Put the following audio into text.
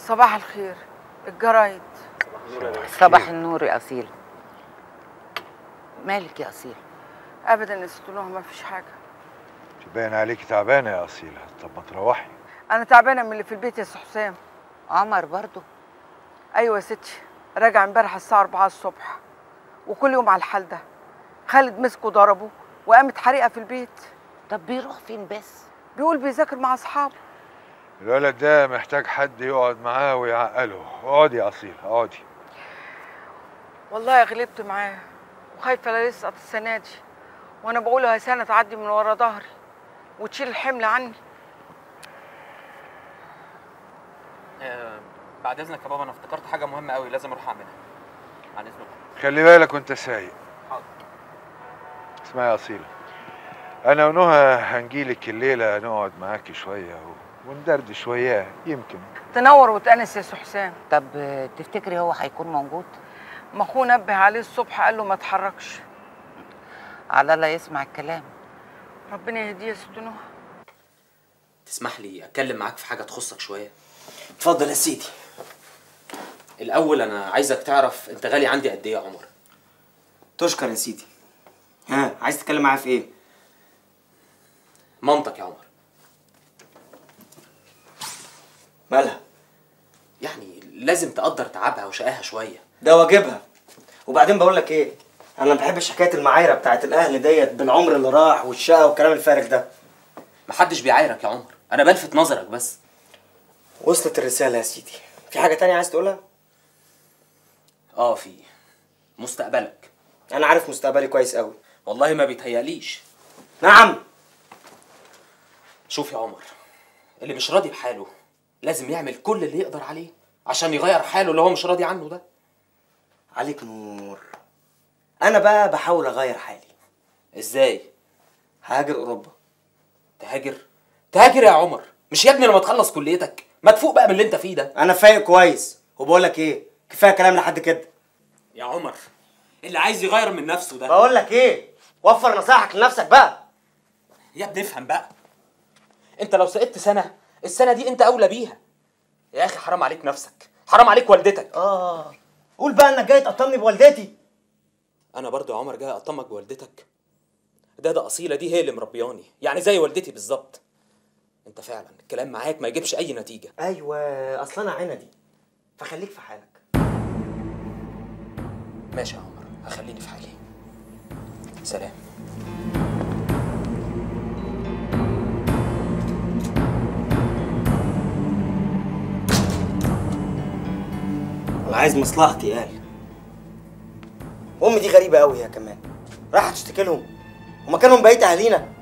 صباح الخير الجرايد صباح النور يا أصيل مالك يا أصيل ابدا يا ست نهى ما فيش حاجه باين عليكي تعبانه يا اصيله طب ما تروحي انا تعبانه من اللي في البيت يا سي حسام عمر برضو ايوه يا ستي راجع امبارح الساعه 4 الصبح وكل يوم على الحال ده خالد مسكه ضربه وقامت حريقه في البيت طب بيروح فين بس بيقول بيذاكر مع اصحابه الولد ده محتاج حد يقعد معاه ويعقله اقعدي يا اصيله اقعدي والله غلبت معاه وخايفه لا يسقط السنه دي وانا بقول يا سنه تعدي من ورا ظهري وتشيل الحمل عني آه بعد اذنك يا بابا انا افتكرت حاجه مهمه قوي لازم اروح اعملها عن اذنكم خلي بالك وانت سايق حاضر اسمعي يا اصيله انا ونهى هنجيلك الليله نقعد معاكي شويه و- وندردش شويه يمكن تنور وتأنس يا سي حسام طب آه، تفتكري هو هيكون موجود ما اخوه نبه عليه الصبح قال له ما اتحركش على الله يسمع الكلام ربنا يهديه يا ست نهى تسمح لي اتكلم معاك في حاجه تخصك شويه اتفضل يا سيدي الاول انا عايزك تعرف انت غالي عندي قد ايه يا عمر تشكر يا سيدي ها عايز تتكلم معايا في ايه مامتك يا عمر مالها يعني لازم تقدر تعبها وشقاها شويه ده واجبها وبعدين بقول لك ايه انا ما بحبش حكايه المعايره بتاعت الاهل ديت بالعمر اللي راح والشقه والكلام الفارغ ده محدش بيعايرك يا عمر انا بلفت نظرك بس وصلت الرساله يا سيدي في حاجه تانية عايز تقولها اه في مستقبلك انا عارف مستقبلي كويس قوي والله ما بيتهيأليش نعم شوف يا عمر اللي مش راضي بحاله لازم يعمل كل اللي يقدر عليه عشان يغير حاله اللي هو مش راضي عنه ده عليك نور انا بقى بحاول اغير حالي ازاي هاجر اوروبا تهاجر تهاجر يا عمر مش يا ابني لما تخلص كليتك ما تفوق بقى من اللي انت فيه ده انا فايق كويس وبقول لك ايه كفايه كلام لحد كده يا عمر اللي عايز يغير من نفسه ده بقول لك ايه وفر نصايحك لنفسك بقى يا ابني افهم بقى انت لو سقطت سنه السنه دي انت اولى بيها يا اخي حرام عليك نفسك حرام عليك والدتك اه قول بقى انك جاي تقطمني بوالدتي انا برضو يا عمر جاي اطمك بوالدتك ده ده اصيله دي هي اللي مربياني يعني زي والدتي بالظبط انت فعلا الكلام معاك ما يجيبش اي نتيجه ايوه اصل انا عندي فخليك في حالك ماشي يا عمر هخليني في حالي سلام انا عايز مصلحتي قال امي دي غريبه قوي يا كمان رايحه تشتكي لهم هما كانوا بقيت اهالينا